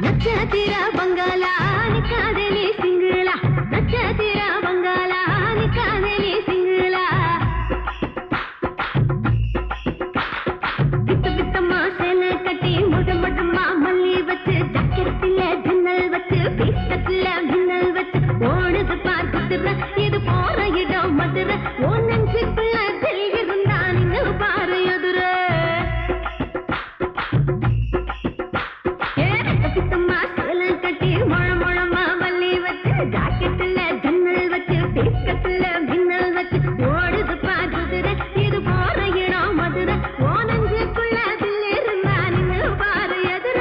நட்சத்திர பங்களா நிக்காதே நீ சிங்கிளா நட்சத்திர பங்களா நிக்காதே நீ சிங்கிளா பித்த பித்தமா சேலை கட்டி முத முடமா மல்லி வச்சு ஜாக்கெட்டில ஜன்னல் வச்சு பீஸ்கட்ல மின்னல் வச்சு ஓடுது பார் குதிரை இது போற இடம் மதுரை ஓ நெஞ்சுக்குள்ள தில் இருந்தா நீங்க பாரு எதுரை பித்தம்மா சேலை கட்டி முழ முழமா மல்லி வச்சு ஜாக்கெட்டுல ஜன்னல் வச்சு பீஸ்கட்டுல மின்னல் வச்சு ஓடுது பாக்குதுற இது போற இடம் மதுரை ஓனஞ்சுக்குள்ள அதில் இருந்தா நீங்க பாரு எதிர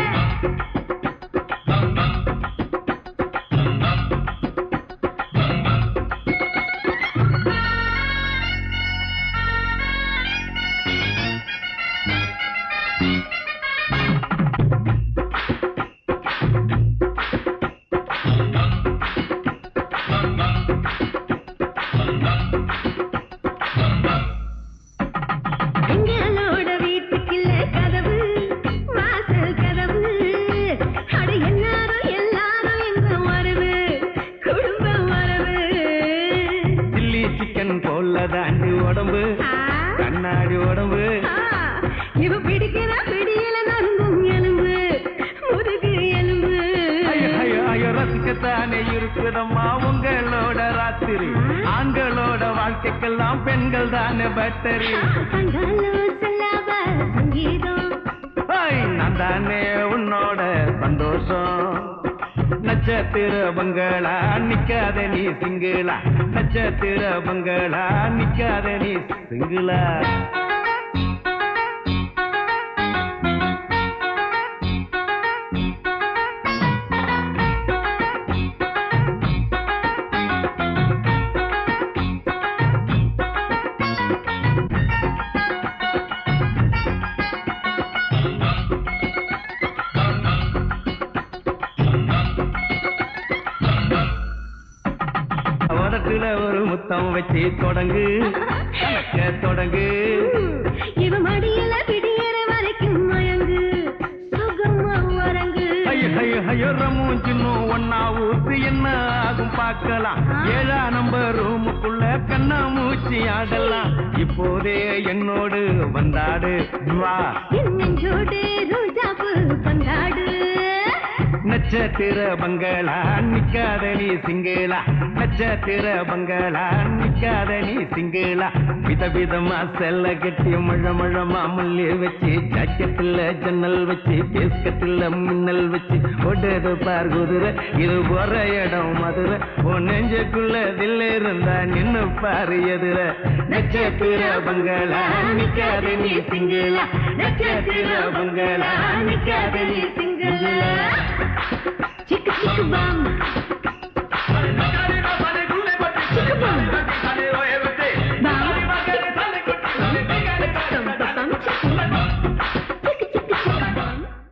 எங்களோட வீட்டுக்குள்ள கதவு வாசல் கதவு அட எல்லாரும் எல்லாரும் எங்க வரவு குடும்பம் வரவு சில்லி சிக்கன் போல தாண்டி உடம்பு ஆ, கண்ணாடி உடம்பு ஆ, இவ பிடிக்கிற பிடியில நறுங்கும் எலும்பு முதுகு எலும்பு ஐயோ, ஐயோ, ஐயோ, ரசிக்கத்தானே இருக்குதம்மா உங்களோட ராத்திரி ஆண்களோட வாழ்க்கைக்கெல்லாம் பெண்கள் தானே பேட்டரி சங்காலோ செல்லாவ சங்கீதம் ஐய், நான் தானே உன்னோட சந்தோஷம் நட்சத்திர பங்களா நிக்காத நீ சிங்கிளா நட்சத்திர பங்களா நிக்காத நீ சிங்கிளா உதட்டுல ஒரு முத்தம் வச்சு தொடங்கு கணக்க தொடங்கு இவ மடியில பிடியிற வரைக்கும் மயங்கு சுகமா வரங்கு ஐயோ ஐயோ ஐயோ ரமும் சின்னும் ஒன்னா ஊத்து என்ன ஆகும் பார்க்கலாம் ஏழா நம்பர் ரூமுக்குள்ள கண்ணா மூச்சு ஆடலாம் இப்போதே என்னோடு வந்தாடு வா என் நெஞ்சோடு ரோஜாப்பு பந்தாடு நட்சத்திர பங்களா நிக்காத நீ சிங்களா நட்சத்திர பங்களா நிக்காத நீ சிங்களா விதவிதமா செல்ல கட்டி மழ மழமா மல்லி வச்சு ஜாக்கெட்டில் ஜன்னல் வச்சு பேஸ்கட்டில் மின்னல் வச்சு ஓடுது பார் குதிரை இது போற இடம் மதுரை உன் நெஞ்சுக்குள்ள தில்ல இருந்தா நின்னு பாரு எதிர நட்சத்திர பங்களா நிக்காத நீ சிங்களா நட்சத்திர பங்களா நிக்காத நீ சிங்களா